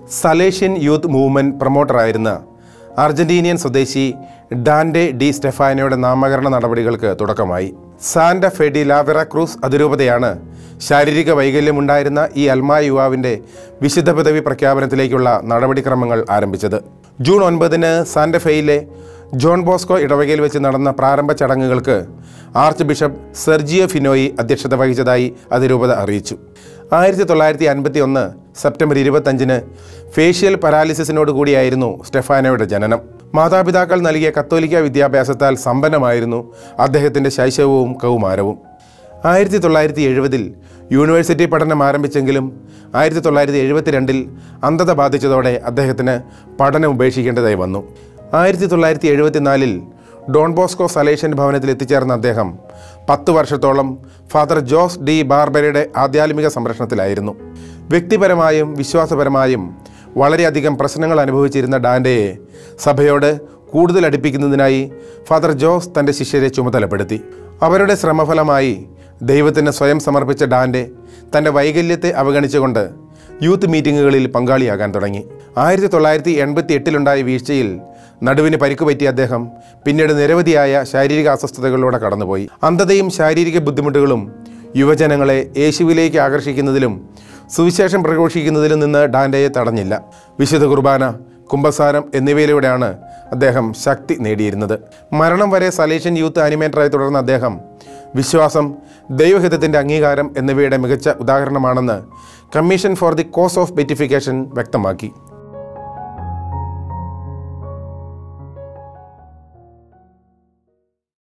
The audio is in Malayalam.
സലേഷ്യൻ യൂത്ത് മൂവ്മെൻറ്റ് പ്രൊമോട്ടറായിരുന്ന അർജന്റീനിയൻ സ്വദേശി ഡാൻഡെ ഡി സ്റ്റെഫാനോയുടെ നാമകരണ നടപടികൾക്ക് തുടക്കമായി സാന്റ ഫെഡി ലാവെറ ക്രൂസ് അതിരൂപതയാണ് ശാരീരിക വൈകല്യമുണ്ടായിരുന്ന ഈ അൽമായ യുവാവിൻ്റെ വിശുദ്ധ പദവി പ്രഖ്യാപനത്തിലേക്കുള്ള നടപടിക്രമങ്ങൾ ആരംഭിച്ചത് ജൂൺ ഒൻപതിന് സാന്റഫെയിലെ ജോൺ ബോസ്കോ ഇടവകയിൽ വെച്ച് നടന്ന പ്രാരംഭ ചടങ്ങുകൾക്ക് ആർച്ച് ബിഷപ്പ് സെർജിയോ ഫിനോയി അധ്യക്ഷത വഹിച്ചതായി അതിരൂപത അറിയിച്ചു ആയിരത്തി തൊള്ളായിരത്തി അൻപത്തി ഒന്ന് സെപ്റ്റംബർ ഇരുപത്തഞ്ചിന് ഫേഷ്യൽ പരാലിസിസിനോട് കൂടിയായിരുന്നു സ്റ്റെഫാനോയുടെ ജനനം മാതാപിതാക്കൾ നൽകിയ കത്തോലിക്ക വിദ്യാഭ്യാസത്താൽ സമ്പന്നമായിരുന്നു അദ്ദേഹത്തിൻ്റെ ശൈശവവും കൗമാരവും ആയിരത്തി തൊള്ളായിരത്തി എഴുപതിൽ യൂണിവേഴ്സിറ്റി പഠനം ആരംഭിച്ചെങ്കിലും ആയിരത്തി തൊള്ളായിരത്തി എഴുപത്തിരണ്ടിൽ അന്ധത ബാധിച്ചതോടെ അദ്ദേഹത്തിന് പഠനം ഉപേക്ഷിക്കേണ്ടതായി വന്നു ആയിരത്തി തൊള്ളായിരത്തി എഴുപത്തിനാലിൽ ഡോൺ ബോസ്കോ സലേഷ്യൻ ഭവനത്തിൽ എത്തിച്ചേർന്ന അദ്ദേഹം പത്ത് വർഷത്തോളം ഫാദർ ജോസ് ഡി ബാർബരയുടെ ആധ്യാത്മിക സംരക്ഷണത്തിലായിരുന്നു വ്യക്തിപരമായും വിശ്വാസപരമായും വളരെയധികം പ്രശ്നങ്ങൾ അനുഭവിച്ചിരുന്ന ഡാൻഡയെ സഭയോട് കൂടുതൽ അടുപ്പിക്കുന്നതിനായി ഫാദർ ജോസ് തൻ്റെ ശിഷ്യരെ ചുമതലപ്പെടുത്തി അവരുടെ ശ്രമഫലമായി ദൈവത്തിന് സ്വയം സമർപ്പിച്ച ഡാൻഡെ തൻ്റെ വൈകല്യത്തെ അവഗണിച്ചുകൊണ്ട് യൂത്ത് മീറ്റിങ്ങുകളിൽ പങ്കാളിയാകാൻ തുടങ്ങി ആയിരത്തി തൊള്ളായിരത്തി എൺപത്തി എട്ടിലുണ്ടായ വീഴ്ചയിൽ നടുവിന് പരിക്കുപറ്റിയ അദ്ദേഹം പിന്നീട് നിരവധിയായ ശാരീരിക അസ്വസ്ഥതകളിലൂടെ കടന്നുപോയി അന്ധതയും ശാരീരിക ബുദ്ധിമുട്ടുകളും യുവജനങ്ങളെ യേശുവിലേക്ക് ആകർഷിക്കുന്നതിലും സുവിശേഷം പ്രഘോഷിക്കുന്നതിലും നിന്ന് ഡാൻഡയെ തടഞ്ഞില്ല വിശുദ്ധ കുർബാന കുംഭസാരം എന്നിവയിലൂടെയാണ് അദ്ദേഹം ശക്തി നേടിയിരുന്നത് മരണം വരെ സലേഷ്യൻ യൂത്ത് ആനിമേറ്ററായി തുടർന്ന അദ്ദേഹം വിശ്വാസം ദൈവഹിതത്തിൻ്റെ അംഗീകാരം എന്നിവയുടെ മികച്ച ഉദാഹരണമാണെന്ന് commission for the cause of beatification വ്യക്തമാക്കി